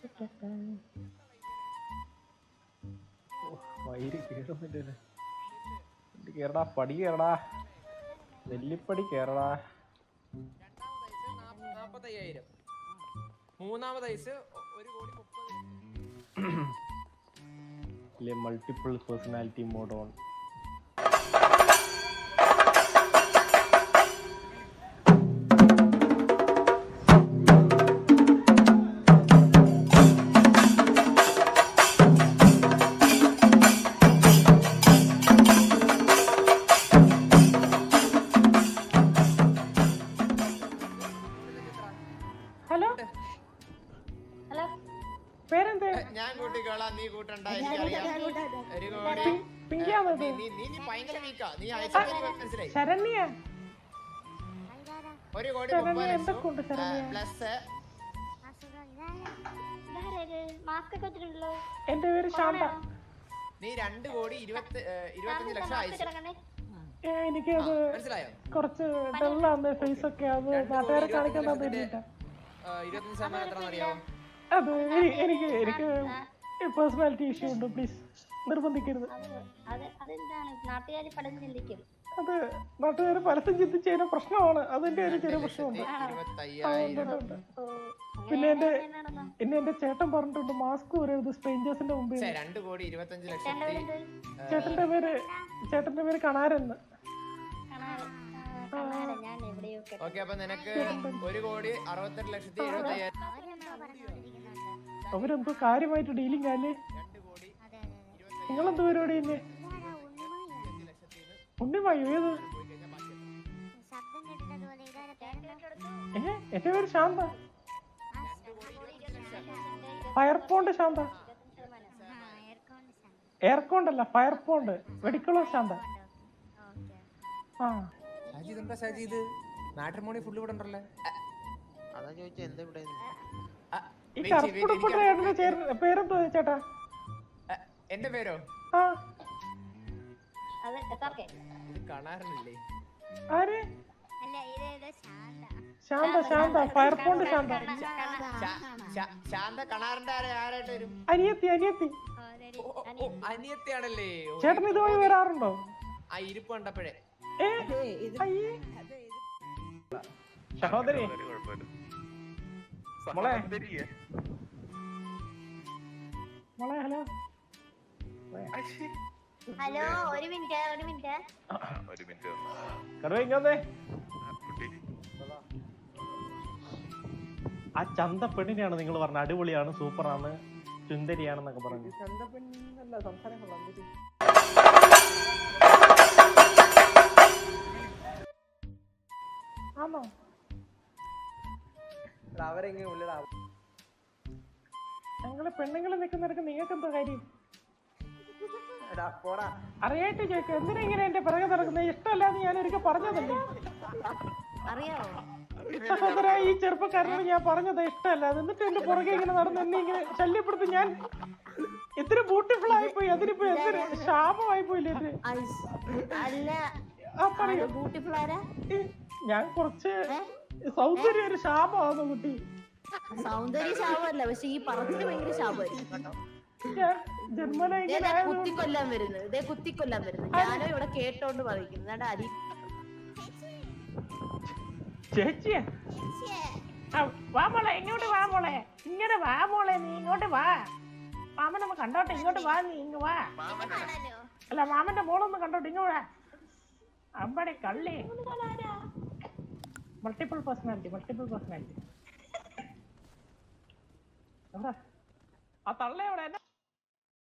വൈര് കേറുന്നില്ലല്ലേ ഇത് കേറടാ പടി കേറടാ വെല്ലിപ്പടി കേറടാ രണ്ടാമത് ഐസ് നാപ്പത്തയ്യായിരം മൂന്നാമത് ഐസ് ഒ- ഒരു കോടി മുപ്പത് ഇല്ലേ multiple personality mode on hello hello പേരെന്തേ ഞാൻ കൂട്ടിക്കോളാം നീ കൂട്ടണ്ട എനിക്കറിയാം ഒരു കോടി പിങ്കിയാണോ നീ ഇത് നീ നീ നീ ഭയങ്കര വീക്കാ നീ അയച്ചത് എനിക്ക് മനസ്സിലായി ശരണ്യ ഒരു കോടി ശരണ്യ മുപ്പത് എന്തൊക്കെ ഉണ്ട് ലക്ഷം ശരണ്യ പ്ലസ് മാസ്ക് ഒക്കെ വെച്ചിട്ടുണ്ടല്ലോ എന്റെ പേര് ശാന്ത നീ രണ്ട് കോടി ഇരുപത്തി ഏഹ്, ഇരുപത്തഞ്ച് ലക്ഷം മാസ്ക് അയച്ചു ഇറങ്ങണേ ഏ, എനിക്കത് മനസ്സിലായോ കുറച്ച് ഡള്ളാന്ന് ഫേസ് ഒക്കെ അത് നാട്ടുകാരെ കാണിക്കാൻ തന്നില്ല ആ, ഇരുപത്തഞ്ച് ശതമാനം എത്ര അറിയാമോ അത് എനി- എനിക്ക് എനിക്ക് പേഴ്സണാലിറ്റി ഇഷ്യൂ ഉണ്ട് പ്ലീസ് നിർബന്ധിക്കരുത് അത് അത് അതെന്താണ് നാട്ടുകാർ പലതും ചിന്തിക്കും അത് നാട്ടുകാർ പലതും ചിന്തിച്ചതിന് പ്രശ്നമാണ് അതിന്റെ ഒരു ചെറിയ പ്രശ്നമുണ്ട് ഇരുപത്തയ്യായിരം ഉണ്ട്. ഓ പിന്നെ എന്റെ അങ്ങനെ നടന്നോ പിന്നെ എന്റെ ചേട്ടൻ പറഞ്ഞിട്ടുണ്ട് മാസ്ക് വരരുത് സ്ട്രേഞ്ചേഴ്സിന്റെ മുമ്പിൽ ഛെ, രണ്ട് കോടി ഇരുപത്തഞ്ച് ചേട്ടൻ്റെ ലക്ഷത്തി പേരെന്ത് ചേട്ടന്റെ പേര് ചേട്ടന്റെ പേര് കണാരെന്ന് കാണാറ് ആ, കാണാറ് ഞാൻ എവിടെയോ കേട്ടു ഓക്കെ അപ്പൊ നിനക്ക് ഒരു കോടി അറുപത്തെട്ട് ലക്ഷത്തി എഴുപത്തി അയ്യായിരം അവരെന്തോ കാര്യമായിട്ട് ഡീലിംഗ് അല്ലേ രണ്ട് കോടി ഇരുപത്തി നിങ്ങളെന്ത് പരിപാടി തന്നെ ഉണ്ണിമായോ ഏത് ഏ എന്റെ പേര് ശാന്ത ഫയർപോണ്ട് ശാന്ത എയർകോണ്ട് അല്ല ഫയർപോണ്ട് വെടിക്കുളം ശാന്ത ആ ഷാജിദ് എന്താ ഷാജിദ് മാട്രിമോണി ഫുള്ള് ഇവിടെ ഉണ്ടല്ലേ അതാ ചോദിച്ച എന്താ ഇവിടെ ആ, ഈ wait ചെയ്യ്, wait ചെയ്യ്, കറുപ്പുടുപ്പുള്ള എനിക്ക് ചേട്ടന്റെ ചേർ- പേരെന്തോ ചേട്ടാ ആ, എന്റെ പേരോ ആ അത് എത്താർക്കേ ഇത് കാണാറില്ലേ ആര് ശാന്ത ശാന്ത ഫയർപോണ്ട് ശാന്ത ശാന്ത കണാറിന്റെ ആരെ ആരായിട്ട് വരും അനിയത്തി അനിയത്തി ഓ, ഓ, ഓ, അനിയത്തിയാണല്ലേ ഓ, ചേട്ടൻ ഇതുവഴി വരാറുണ്ടോ ആ ഇരിപ്പ് കണ്ടപ്പോഴേ ഏ അയ്യേ സഹോദരി മോളെ മോളെ ഹലോ ഹലോ ഒരു മിനിറ്റ് ഒരു മിനിറ്റ് ഒരു മിനിറ്റ് കടുവ ഇങ്ങോട്ടേ ആ ചന്ത പെണ്ണിനെയാണ് നിങ്ങൾ പറഞ്ഞത് അടിപൊളിയാണ് സൂപ്പറാണ് ചുന്ദരിയാണെന്നൊക്കെ പറഞ്ഞു ചന്തപ്പെണ്ണല്ല സംസാരം കൊള്ളാം എന്തൊരു- ആണോ അവരെങ്ങനെ ഉള്ളിടാ ഞങ്ങള് പെണ്ണുങ്ങള് നിൽക്കുന്നിടക്ക് നിങ്ങൾക്ക് എന്തോ കാര്യം പോടാ അറിയായിട്ട് ചോദിക്കും എന്തിനാ ഇങ്ങനെ എന്റെ പിറകെ നടക്കുന്നത് ഇഷ്ടമല്ലാന്ന് ഞാൻ ഒരിക്കൽ പറഞ്ഞതല്ലേ അറിയാവോ സഹോദര ഈ ചെറുപ്പക്കാരനോട് ഞാൻ പറഞ്ഞത് ഇഷ്ടമല്ല എന്നിട്ട് എന്റെ പുറകെ ഇങ്ങനെ നടന്ന് എന്നെ ഇങ്ങനെ ശല്യപ്പെടുത്തി ഞാൻ ഇത്തിരി ബ്യൂട്ടിഫുൾ ആയിപ്പോയി അതിനിപ്പോ എന്തൊരു ശാപമായി പോയില്ലേ ഇത് അല്ല ആ പറയൂ ബ്യൂട്ടിഫുൾ ആരാ ഈ ഞാൻ കുറച്ച് സൗന്ദര്യം ഒരു ശാപമാകുന്നു കുട്ടി സൗന്ദര്യ ശാപമല്ല പക്ഷെ ഈ പറച്ചില് ഭയങ്കര ശാപമായിരിക്കും കേട്ടോ ഞാൻ ജന്മന ഇങ്ങനെ ഇതേ ആയതുകൊണ്ട് കുത്തിക്കൊല്ലാൻ വരുന്നത് ഇതേ കുത്തിക്കൊല്ലാൻ വരുന്നത് ഞാനോ ഇവിടെ കേട്ടോണ്ട് പറയുന്നത് എന്നിട്ട് അരി ചേച്ചിയെ ആ, വാ മോളെ ഇങ്ങോട്ട് വാ മോളെ ഇങ്ങനെ വാ മോളെ നീ ഇങ്ങോട്ട് വാ മാമൻ ഒന്ന് കണ്ടോട്ടെ ഇങ്ങോട്ട് വാ നീ ഇങ്ങ് വാ അല്ല മാമന്റെ മോളൊന്ന് കണ്ടോട്ടെ ഇങ്ങ് വാ അമ്പടെ കള്ളി മൾട്ടിപ്പിൾ പേഴ്സണാലിറ്റി മൾട്ടിപ്പിൾ പേഴ്സണാലിറ്റി എവിടെ ആ തള്ള എവിടെ എന്നെ